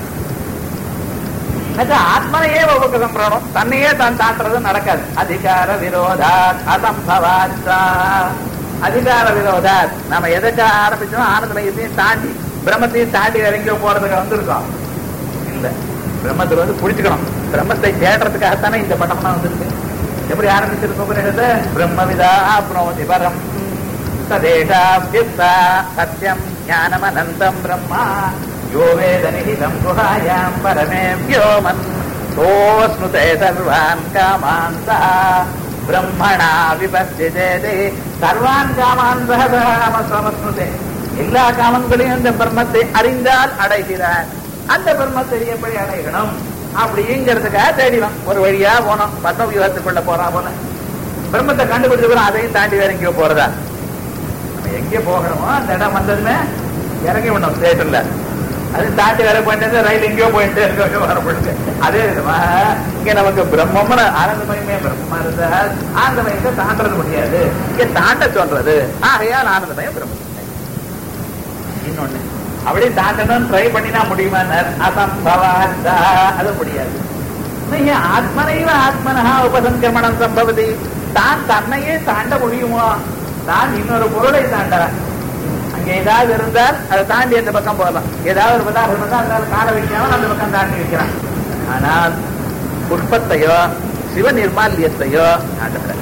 ஆத்மனையே உபசம்பிரமம் தன்னையே தான் தாண்டது நடக்காது அதிகார விரோதாத் அசம்பவாச்சா அதிகார விரோதாத் நம்ம எதுக்கு ஆரம்பிச்சோம் ஆனந்தமயத்தையும் தாண்டி பிரம்மத்தையும் தாண்டி இறங்கி போறதுக்கு வந்திருக்கோம் இல்ல பிரம்மத்தை வந்து புடிச்சுக்கணும் பிரம்மத்தை தேடுறதுக்காகத்தானே இந்த பட்டம்லாம் வந்திருக்கு எப்படி ஆரம்பிச்சிருக்கோங்கிறது பிரம்மவிதா அப்னோதி பரம் சதேஷாப்யுக்தா சத்யம் ஞானம் அனந்தம் பிரம்மா யோ வேத நிகிதம் குஹாயாம் பரமே வியோமன் சோஸ்னுதே சர்வான் காமான் சா பிரம்மணா விபஸ்திதே சர்வான் காமான் சமஸ்னுதே எல்லா காமங்களையும் இந்த பிரம்மத்தை அறிந்தால் அடைகிறார் அந்த பிரம்மத்தை எப்படி அடையணும் அப்படிங்கிறதுக்காக தேடினோம் ஒரு வழியா போனோம் பத்ம வியூகத்துக்குள்ள போறா போல பிரம்மத்தை கண்டுபிடிச்சுக்கிறோம் அதையும் தாண்டி வேற எங்கேயோ போறதா நம்ம எங்கே போகணுமோ அந்த இடம் வந்ததுமே இறங்கி விடணும் ஸ்டேஷன்ல அது தாண்டி வேற போயிட்டு ரயில் எங்கேயோ போயிட்டு இருக்க வரப்படுது அதே விதமா இங்க நமக்கு பிரம்மம்னு ஆனந்தமயமே பிரம்மமா இருந்தா ஆனந்தமயத்தை தாண்டறது முடியாது இங்க தாண்ட சொல்றது ஆகையால் ஆனந்தமயம் பிரம்மம் இன்னொன்னு அப்படியே தாண்டணும் ட்ரை பண்ணினா முடியுமா அசம்பவாச்சா அது முடியாது ஆத்மனைவ ஆத்மனா உபசங்கிரமணம் சம்பவதி தான் தன்னையே தாண்ட முடியுமோ நான் இன்னொரு பொருளை தாண்டறேன் அங்க ஏதாவது இருந்தால் அதை தாண்டி அந்த பக்கம் போகலாம் ஏதாவது ஒரு பதார்த்தம் இருந்தால் அந்த கால வைக்காமல் அந்த பக்கம் தாண்டி வைக்கிறான் ஆனால் புஷ்பத்தையோ சிவ நிர்மால்யத்தையோ தாண்டப்படாது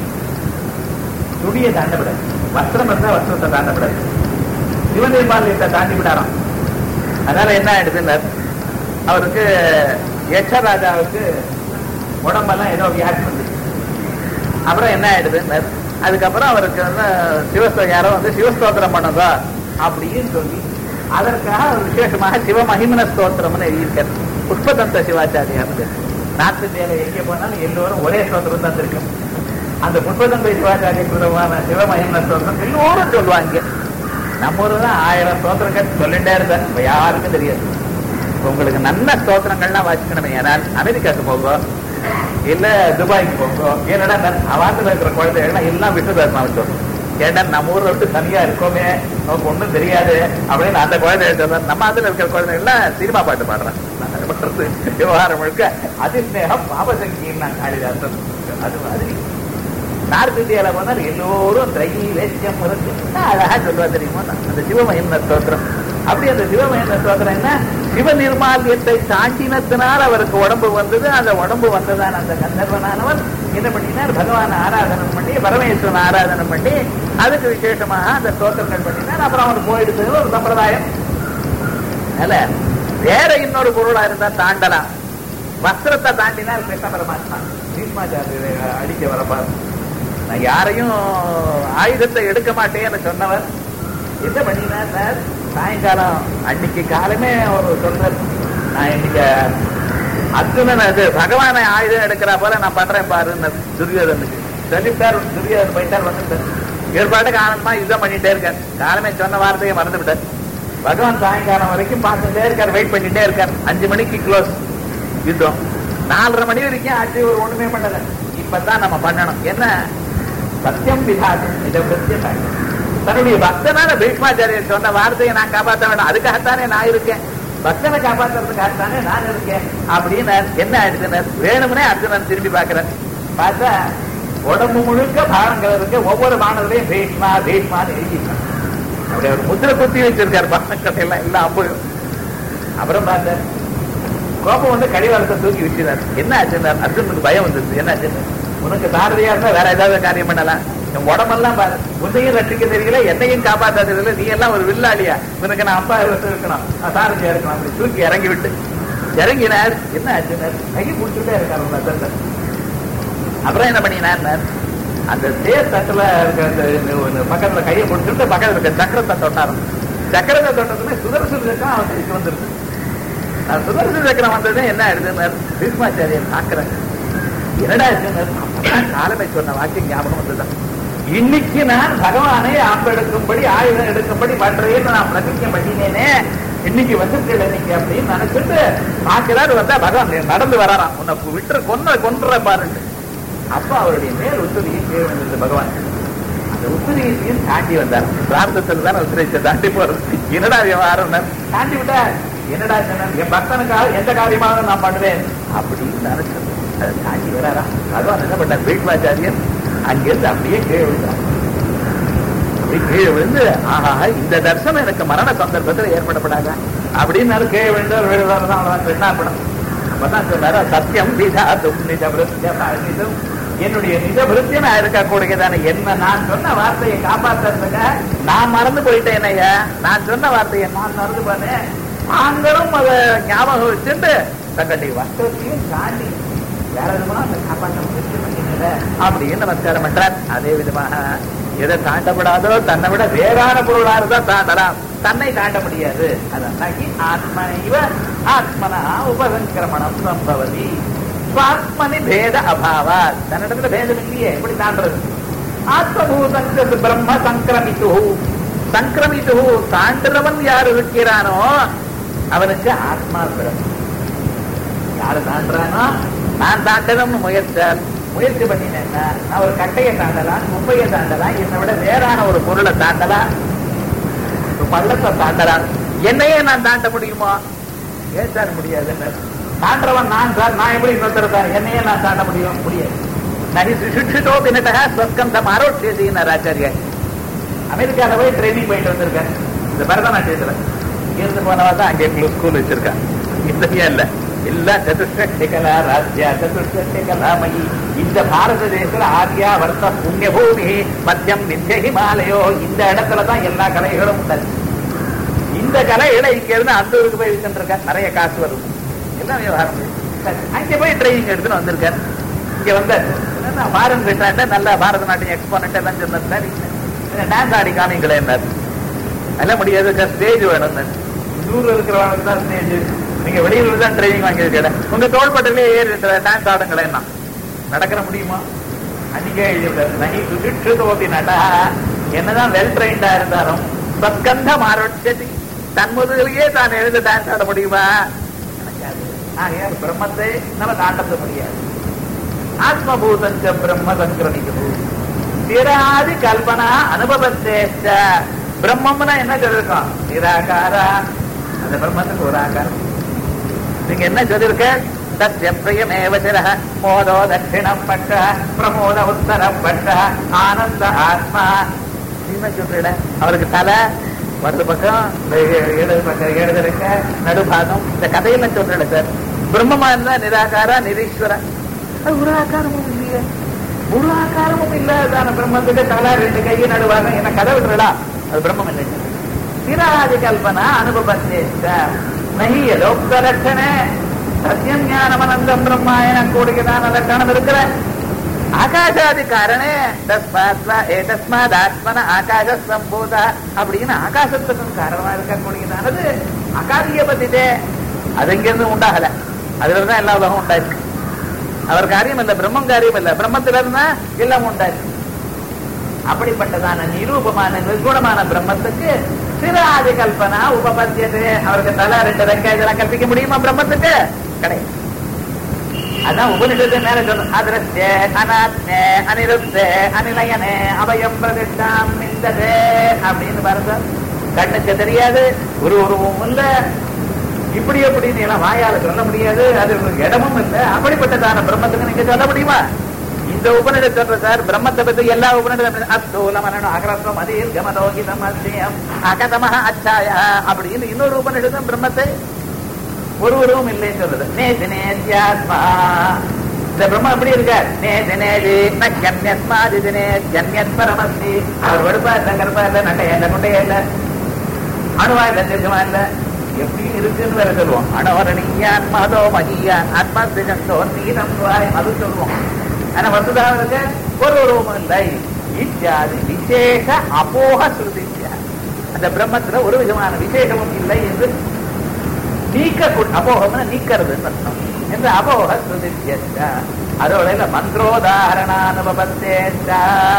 துணியை தாண்டப்படாது வஸ்திரம் இருந்தா வஸ்திரத்தை தாண்டப்படாது சிவ நிர்மால்யத்தை தாண்டி விடாராம் அதனால என்ன ஆயிடுதுன்னு அவருக்கு யட்சராஜாவுக்கு உடம்பெல்லாம் ஏதோ வியாதி வந்து அப்புறம் என்ன ஆயிடுதுன்னு அதுக்கப்புறம் அவருக்கு வந்து சிவஸ்தோ யாரோ வந்து சிவஸ்தோத்திரம் பண்ணதா அப்படின்னு சொல்லி அதற்காக ஒரு விசேஷமாக சிவமகிமன ஸ்தோத்திரம்னு எழுதியிருக்கார் புஷ்பதந்த சிவாச்சாரியார் நார்த் இந்தியாவில் எங்கே போனாலும் எல்லோரும் ஒரே ஸ்தோத்திரம் தான் இருக்கும் அந்த புஷ்பதந்த சிவாச்சாரிய கிருதமான சிவமகிமன ஸ்தோத்திரம் எல்லோரும் சொல்லுவாங்க நம்ம ஊர்ல தான் ஆயிரம் ஸ்தோத்திரங்கள் சொல்லிட்டே இருந்தேன் இப்ப யாருக்கும் தெரியாது உங்களுக்கு நல்ல ஸ்தோத்திரங்கள்லாம் வாசிக்கணுமே ஏனால் அமெரிக்காவுக்கு போங்க இல்ல துபாய்க்கு போங்க ஏன்னா அவாத்துல இருக்கிற குழந்தைகள்லாம் எல்லாம் விட்டு தரணும் வச்சோம் ஏன்னா நம்ம ஊர்ல விட்டு தனியா இருக்கோமே நமக்கு ஒண்ணும் தெரியாது அப்படின்னு அந்த குழந்தைகள் சொல்றாரு நம்ம அதுல இருக்கிற குழந்தைகள்லாம் சினிமா பாட்டு பாடுறேன் பண்றது விவகாரம் முழுக்க அதிர்நேகம் பாபசங்கின்னு நான் காளிதாசன் அது மாதிரி நார்த் இந்தியால போனால் எல்லோரும் திரைவேத்தியம் அழகா சொல்லுவா தெரியுமா அந்த சிவமகிம ஸ்தோத்திரம் அப்படி அந்த சிவமகிம ஸ்தோத்திரம் என்ன சிவ நிர்மால்யத்தை தாண்டினத்தினால் அவருக்கு உடம்பு வந்தது அந்த உடம்பு வந்ததான் அந்த கந்தர்வனானவன் என்ன பண்ணினார் பகவான் ஆராதனம் பண்ணி பரமேஸ்வரன் ஆராதனம் பண்ணி அதுக்கு விசேஷமாக அந்த ஸ்தோத்திரங்கள் பண்ணினார் அப்புறம் அவனுக்கு போயிடுது ஒரு சம்பிரதாயம் அல்ல வேற இன்னொரு பொருளா இருந்தா தாண்டலாம் வஸ்திரத்தை தாண்டினால் கிருஷ்ண பரமாத்மா பீஷ்மாச்சாரிய அடிக்க வரப்பாரு நான் யாரையும் ஆயுதத்தை எடுக்க மாட்டேன்னு சொன்னவர் என்ன பண்ணினார் சாயங்காலம் அன்னைக்கு காலமே ஒரு சொல்றாரு நான் இன்னைக்கு அர்ஜுனன் அது பகவானை ஆயுதம் எடுக்கிறா போல நான் பண்றேன் பாருன்னு துரியோதனுக்கு சொல்லிவிட்டார் துரியோதன் போயிட்டார் வந்துட்டார் ஏற்பாட்டுக்கு ஆனந்தமா யுத்தம் பண்ணிட்டே இருக்கார் காலமே சொன்ன வார்த்தையை மறந்து விட்டார் பகவான் சாயங்காலம் வரைக்கும் பார்த்துட்டே இருக்கார் வெயிட் பண்ணிட்டே இருக்கார் அஞ்சு மணிக்கு க்ளோஸ் யுத்தம் நாலரை மணி வரைக்கும் ஆச்சு ஒரு ஒண்ணுமே பண்ணல இப்பதான் நம்ம பண்ணணும் என்ன சத்தியம் விதாது இதை பிரத்யம் தன்னுடைய பக்தனான பீஷ்மாச்சாரியர் சொன்ன வார்த்தையை நான் காப்பாற்ற வேண்டாம் அதுக்காகத்தானே நான் இருக்கேன் பக்தனை காப்பாற்றுறதுக்காகத்தானே நான் இருக்கேன் அப்படின்னு என்ன ஆயிடுச்சுனர் வேணும்னே அர்ஜுனன் திரும்பி பார்க்கிறேன் பார்த்தா உடம்பு முழுக்க பானங்கள் இருக்கு ஒவ்வொரு பானங்களையும் பீஷ்மா பீஷ்மான்னு எழுதிட்டான் அப்படி அவர் முத்திரை குத்தி வச்சிருக்காரு பானங்கள் எல்லாம் எல்லாம் அப்போ அப்புறம் பார்த்தார் கோபம் வந்து கடிவாளத்தை தூக்கி வச்சிருந்தார் என்ன ஆச்சுன்னார் அர்ஜுனுக்கு பயம் வந்துருச்சு என்ன ஆச்சு உனக்கு தாரதியா இருந்தா வேற ஏதாவது காரியம் பண்ணலாம் என் உடம்பெல்லாம் பாரு உன்னையும் ரட்சிக்க தெரியல என்னையும் காப்பாற்ற தெரியல நீ எல்லாம் ஒரு வில்லாளியா உனக்கு நான் அப்பா இருக்கணும் நான் சாரதியா இருக்கணும் அப்படி தூக்கி இறங்கி விட்டு இறங்கினார் என்ன ஆச்சுனார் கையை பிடிச்சுட்டே இருக்காரு உங்க அத்தன் அப்புறம் என்ன பண்ணினார் அந்த தேர் தட்டுல இருக்க அந்த இந்த பக்கத்துல கையை பிடிச்சிட்டு பக்கத்துல இருக்க சக்கரத்தை தொட்டாரும் சக்கரத்தை தொட்டதுமே சுதர்சன சக்கரம் அவருக்கு வந்துருக்கு நான் சுதர்சன சக்கரம் வந்தது என்ன ஆயிடுதுன்னார் பீஷ்மாச்சாரியர் பார்க்கிறாங்க என்னடா இருக்குன்னார் காலமை சொன்ன வாக்கியம் ஞாபகம் வந்துதான் இன்னைக்கு நான் பகவானை ஆம்பெடுக்கும்படி ஆயுதம் எடுக்கும்படி பண்றேன்னு நான் பிரதிஜை பண்ணினேனே இன்னைக்கு வந்துருக்கல நீங்க அப்படின்னு நினைச்சிட்டு பார்க்கிறாரு வந்தா பகவான் நடந்து வராராம் உன்னை விட்டு கொன்ன கொன்ற பாருங்க அப்ப அவருடைய மேல் உத்தரியை கீழே வந்தது பகவான் அந்த உத்தரியத்தையும் தாண்டி வந்தார் பிரார்த்தத்தில் தான் உத்தரியத்தை தாண்டி போறது என்னடா விவகாரம் தாண்டி விட்டா என்னடா சொன்னார் என் பக்தனுக்காக எந்த காரியமாக நான் பண்ணுவேன் அப்படின்னு நினைச்சது அதை தாண்டி வராரா பகவான் என்ன பண்ணார் பீஷ்மாச்சாரியர் அங்கிருந்து அப்படியே கீழே விழுந்தார் அப்படி கீழே விழுந்து ஆஹா இந்த தர்சனம் எனக்கு மரண சந்தர்ப்பத்தில் ஏற்படப்படாதா அப்படின்னு கீழே விழுந்தார் விழுந்தார் அவ்வளவுதான் பெண்ணாப்படம் அப்பதான் சொன்னாரு சத்தியம் விதாதும் நிஜ விருத்தியம் என்னுடைய நிஜ விருத்தியமா இருக்கக்கூடியதான என்ன நான் சொன்ன வார்த்தையை காப்பாத்துறதுங்க நான் மறந்து போயிட்டேன் என்னையா நான் சொன்ன வார்த்தையை நான் மறந்து போனேன் நாங்களும் அதை ஞாபகம் வச்சுட்டு தங்களுடைய வஸ்தத்தையும் தாண்டி வேற விதமா அந்த காப்பாற்ற முயற்சி பண்ணினத அப்படின்னு நமஸ்காரம் பண்றார் அதே விதமாக எதை தாண்டப்படாதோ தன்னை விட வேறான பொருளா இருந்தா தாண்டலாம் தன்னை தாண்ட முடியாது அதன்னாக்கி ஆத்மனைவ ஆத்மனா உபசங்கிரமணம் சம்பவதி சுவாத்மனி பேத அபாவா தன்னிடத்துல பேதம் இல்லையே எப்படி தாண்டது ஆத்மபூதங்க பிரம்ம சங்கிரமித்து சங்கிரமித்து தாண்டுறவன் யார் இருக்கிறானோ அவனுக்கு ஆத்மா பிறகு யாரு தாண்டுறானோ நான் தாண்டணும்னு முயற்சார் முயற்சி பண்ணினேன்னா நான் ஒரு கட்டையை தாண்டலாம் குப்பையை தாண்டலாம் என்னை விட வேறான ஒரு பொருளை தாண்டலாம் ஒரு பள்ளத்தை தாண்டலாம் என்னையே நான் தாண்ட முடியுமா ஏன் சார் முடியாதுன்னு தாண்டவன் நான் சார் நான் எப்படி இன்னொருத்தர் சார் என்னையே நான் தாண்ட முடியும் முடியாது நகி சுஷிட்சிதோ பின்னட்டா சொற்கந்தம் ஆரோக்கியத்தின் ஆச்சாரியர் அமெரிக்கால போய் ட்ரைனிங் போயிட்டு வந்திருக்கேன் இந்த பரதநாட்டியத்துல இருந்து போனவா தான் அங்கே ஸ்கூல் வச்சிருக்கேன் இல்லையா இல்ல எல்லாம் சதுஷ்டி கலா ராஜ்யா சதுஷ்டி கலாமயி இந்த பாரத தேசத்துல ஆதியா வர்த்த புண்ணிய பூமி மத்தியம் நித்திய ஹிமாலயோ இந்த இடத்துல தான் எல்லா கலைகளும் உண்டது இந்த கலைகளை இங்க இருந்து அந்த ஊருக்கு போய் வித்துருக்க நிறைய காசு வரும் எல்லாம் விவகாரம் சரி, அங்க போய் ட்ரைனிங் எடுத்துன்னு வந்திருக்காரு இங்க வந்தார் ஃபாரின் போயிட்டாண்ட நல்ல பாரத நாட்டியம் எக்ஸ்போனட் எல்லாம் சொன்னார் டான்ஸ் ஆடி காமிங்களே என்னார் அதெல்லாம் முடியாது ஸ்டேஜ் வேணும் உள்ளூர்ல இருக்கிறவங்களுக்கு தான் ஸ்டேஜ் நீங்க வெளியூர்ல தான் ட்ரைனிங் வாங்கியிருக்கேன் உங்க தோள்பட்டிலே ஏறி டான்ஸ் ஆடுங்களேன் நடக்கிற முடியுமா அன்னைக்கே எழுதியிருக்காரு நகி சுதிட்சுதோபி நடா என்னதான் வெல் ட்ரைண்டா இருந்தாலும் சத்கந்தம் ஆரோட்சதி தன் முதுகிலேயே தான் எழுந்து டான்ஸ் ஆட முடியுமா நடக்காது. ஆகையால் பிரம்மத்தை நம்ம தாண்டத்த முடியாது ஆத்மபூதஞ்ச பிரம்ம சங்கிரமிக்கு திராதி கல்பனா அனுபவத்தேச்ச பிரம்மம்னா என்ன சொல்லிருக்கோம் நிராகாரா அந்த பிரம்மத்துக்கு ஒரு ஆகாரம் நீங்க என்ன சொல்லிருக்க தஸ்ய பிரியமேவ சிரஹ மோதோ தட்சிணம் பட்ட பிரமோத உத்தரம் பட்ட ஆனந்த ஆத்மா என்ன சொல்றீட அவருக்கு தலை வலது பக்கம் இந்த இ- இடது பக்கம் இடது இருக்க நடுபாகம் இந்த கதையெல்லாம் சொல்றீட சார் பிரம்மமா இருந்தா நிராகாரா நிரீஸ்வர அது ஒரு ஆகாரமும் இல்லையே ஒரு ஆகாரமும் இல்லாதான பிரம்மத்துக்கு தலை ரெண்டு கையை நடுவாங்க என்ன கதை விடுறடா அது பிரம்மம் இல்லை நிராதி கல்பனா அனுபவத்தேச்ச நகி யதோக்த லட்சணே சத்தியம் ஞானமனந்தம் பிரம்மாயன கூடியதான லட்சணம் இருக்கிற ஆகாஷாதி காரணே தஸ்மாத்மா ஏதஸ்மாத் ஆத்மன ஆகாச சம்பூத அப்படின்னு ஆகாசத்துக்கும் காரணமா இருக்கக்கூடியதானது அகாதிய பத்திதே அது இங்கிருந்து உண்டாகல அதுல இருந்தா எல்லா உலகம் உண்டாயிருக்கு அவர் காரியம் இல்ல பிரம்மம் காரியம் இல்ல பிரம்மத்துல இருந்தா எல்லாம் உண்டாயிருக்கு அப்படிப்பட்டதான நிரூபமான நிர்குணமான பிரம்மத்துக்கு சில ஆதி கல்பனா உபபத்தியது அவருக்கு தலை ரெண்டு ரெக்க இதெல்லாம் கற்பிக்க முடியுமா பிரம்மத்துக்கு கிடையாது அதான் உபனிஷத்து மேல சொல்லும் அதிரஸ்ய அனாத்மே அனிருத்தே அனிலயனே அபயம் பிரதிஷ்டாம் நிந்ததே அப்படின்னு பாருங்க கண்ணுக்கு தெரியாது ஒரு உருவமும் இல்ல இப்படி எப்படின்னு எல்லாம் வாயால சொல்ல முடியாது அது ஒரு இடமும் இல்ல அப்படிப்பட்டதான பிரம்மத்துக்கு நீங்க சொல்ல முடியுமா இந்த உபநிடத் சொல்ற சார் பிரம்மத்தை பத்தி எல்லா உபநிடம் அஸ்தூலமனு அகரஸ்வம் அதீர் கமதோகிதம் அஸ்யம் அகதமஹ அச்சாய அப்படின்னு இன்னொரு உபநிடதம் பிரம்மத்தை ஒரு உருவம் இல்லைன்னு சொல்றது நேதி நேத்யாத்மா இந்த பிரம்ம எப்படி இருக்கார் நேதி நேதி நன்யஸ்மாதி தினே ஜன்யத் பரமஸ்தி அவர் வெடுப்பா இல்ல கருப்பா இல்ல நட்டைய இல்ல குண்டைய இல்ல அணுவா இல்ல தீர்க்கமா இல்ல எப்படி இருக்குன்னு வேற சொல்லுவோம் அணவரணியான் மதோ மகியான் ஆத்மா திஜந்தோ நீதம் வாய் அது சொல்லுவோம் ஆனா வசுதாவிற்கு ஒரு உருவமும் இல்லை இத்தியாதி விசேஷ அபோக ஸ்ருதித்யா அந்த பிரம்மத்துல ஒரு விதமான விசேஷமும் இல்லை என்று நீக்க அபோகம்னு நீக்கிறது அர்த்தம் என்று அபோக ஸ்ருதித்யச்ச அதோட இல்ல மந்திரோதாரணானுபவத்தேச்ச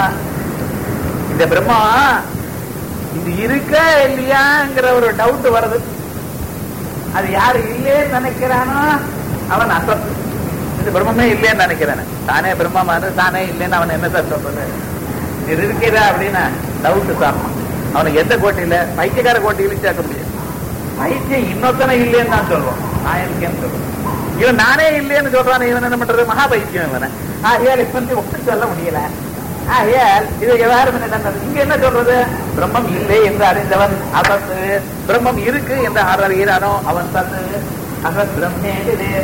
இந்த பிரம்மா இது இருக்கா இல்லையாங்கிற ஒரு டவுட் வருது அது யாரு இல்லைன்னு நினைக்கிறானோ அவன் அசத்து இது பிரம்மமே இல்லைன்னு நினைக்கிறானே தானே பிரம்மமானது தானே இல்லைன்னு அவன் என்ன சார் சொல்றது இது இருக்கிறா அப்படின்னா டவுட் சாப்பிடும் அவனுக்கு எந்த கோட்டையில பைத்தியக்கார கோட்டையிலும் சேர்க்க முடியாது பைத்தியம் இன்னொத்தனை இல்லைன்னு தான் சொல்லுவோம் நான் இருக்கேன்னு சொல்லுவோம் இவன் நானே இல்லைன்னு சொல்றான் இவன் என்ன பண்றது மகா பைத்தியம் இவனை ஆகையால் இப்ப வந்து ஒன்று சொல்ல முடியல ஆகையால் இது விவகாரம் என்ன நடந்தது இங்க என்ன சொல்றது பிரம்மம் இல்லை என்று அறிந்தவன் அசத்து பிரம்மம் இருக்கு என்று அறிகிறானோ அவன் சத்து அசத் பிரம்மே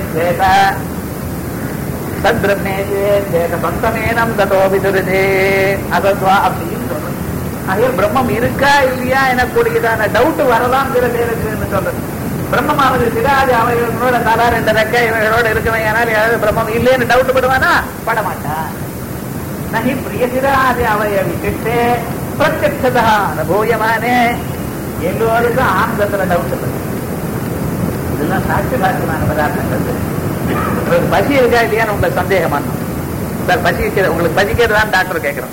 தத் பிரம்மே பந்தமேனம் ததோ விதுருதே அசத்வா அப்படின்னு சொல்றது ஆகையால் பிரம்மம் இருக்கா இல்லையா எனக்கூடியதான டவுட் வரலாம் சில பேருக்கு சொல்றது பிரம்மமானது சிறாது அவைகளோட தலா ரெண்டு ரெக்க இவைகளோட இருக்கவே ஆனால் யாராவது பிரம்மம் இல்லைன்னு டவுட் படுவானா பட மாட்டான் நகி பிரிய சிறாதி அவய விட்டுட்டு பிரத்யட்சதா அனுபூயமானே எல்லோருக்கும் ஆனந்தத்துல டவுட் இருக்கு இதெல்லாம் சாட்சி பாக்கியமான பதார்த்தங்கள் உங்களுக்கு பசி இருக்கா இல்லையான்னு உங்களுக்கு சந்தேகமான சார் பசி இருக்கிற உங்களுக்கு பசிக்கிறதான்னு டாக்டர் கேட்கிறோம்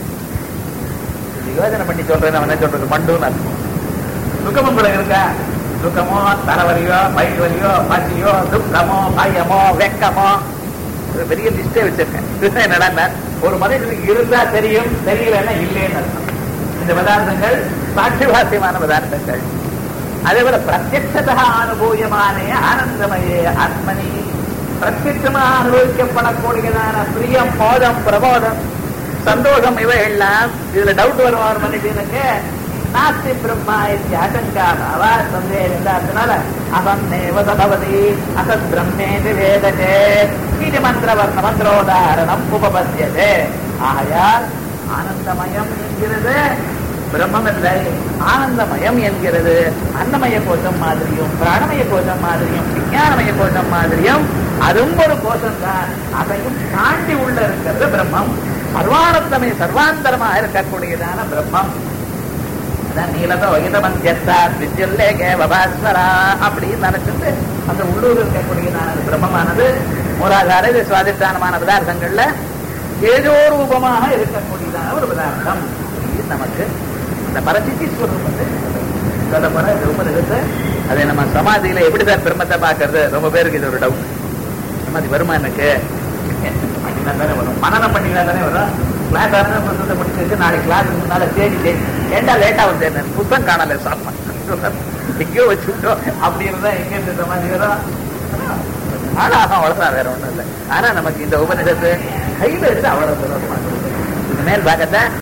யோஜனை பண்ணி சொல்றேன் அவன் என்ன சொல்றது மண்டுன்னு அர்த்தம் சுகம் உங்களுக்கு இருக்கா சுகமோ தலைவலியோ வயிற்று வலியோ பசியோ துக்கமோ பயமோ வெக்கமோ ஒரு பெரிய லிஸ்டே வச்சிருக்கேன் என்னடா ஒரு மனிதனுக்கு இருந்தா தெரியும் தெரியலன்னா இல்லைன்னு அர்த்தம் இந்த பதார்த்தங்கள் சாட்சிவாசியமான பதார்த்தங்கள் அதே போல பிரத்யட்சதா அனுபூயமான ஆனந்தமய ஆத்மனி பிரத்யட்சமா அனுபவிக்கப்படக்கூடியதான பிரியம் மோதம் பிரபோதம் சந்தோஷம் இவையெல்லாம் இதுல டவுட் வருவார் மனுஷனுக்கு நாஸ்தி பிரம்மா ஆசங்கா பாவா சந்தேகம் இல்லாதனால அவன்னேவ சபவதி அசத் பிரம்மேதி வேததே இது மந்திரவர்ண மந்திரோதாரணம் உபபத்தியதே ஆகையால் ஆனந்தமயம் என்கிறது பிரம்மம் இல்லை ஆனந்தமயம் என்கிறது அன்னமய கோஷம் மாதிரியும் பிராணமய கோஷம் மாதிரியும் விஞ்ஞானமய கோஷம் மாதிரியும் அதுவும் ஒரு கோஷம் தான் அதையும் தாண்டி உள்ள இருக்கிறது பிரம்மம் சர்வானந்தமே சர்வாந்தரமாக இருக்கக்கூடியதான பிரம்மம் நீலத ஒயிதமந்தியத்தா வித்யுல்லேகே வபாஸ்வரா அப்படின்னு நினைச்சிட்டு அந்த உள்ளூர் இருக்கக்கூடியதான பிரம்மமானது மூலாதார இது சுவாதிஷ்டானமான பதார்த்தங்கள்ல ஏதோ ரூபமாக இருக்கக்கூடியதான ஒரு பதார்த்தம் இது நமக்கு இந்த பரசித்தி ஸ்வரூபத்தை சொல்லப்பட உபநிஷத்து அதை நம்ம சமாதியில எப்படிதான் பிரம்மத்தை பார்க்கறது ரொம்ப பேருக்கு இது ஒரு டவுட் சமாதி வருமா எனக்கு பண்ணினா தானே வரும் மனநம் பண்ணினா தானே வரும் கிளாஸ் ஆனா புத்தகத்தை முடிச்சிருக்கு நாளைக்கு கிளாஸ் முன்னால தேடி தேடி ஏண்டா லேட்டா வந்து புத்தகம் காணல சாப்பிட்டேன் எங்கேயோ வச்சுட்டோம் அப்படி இருந்தா எங்க இருந்த மாதிரி வரும் ஆனா அவ்வளவுதான் வேற ஒண்ணும் இல்லை ஆனா நமக்கு இந்த உபநிடத்து கையில இருந்து அவ்வளவு தூரம் இது மேல் பாக்கத்தை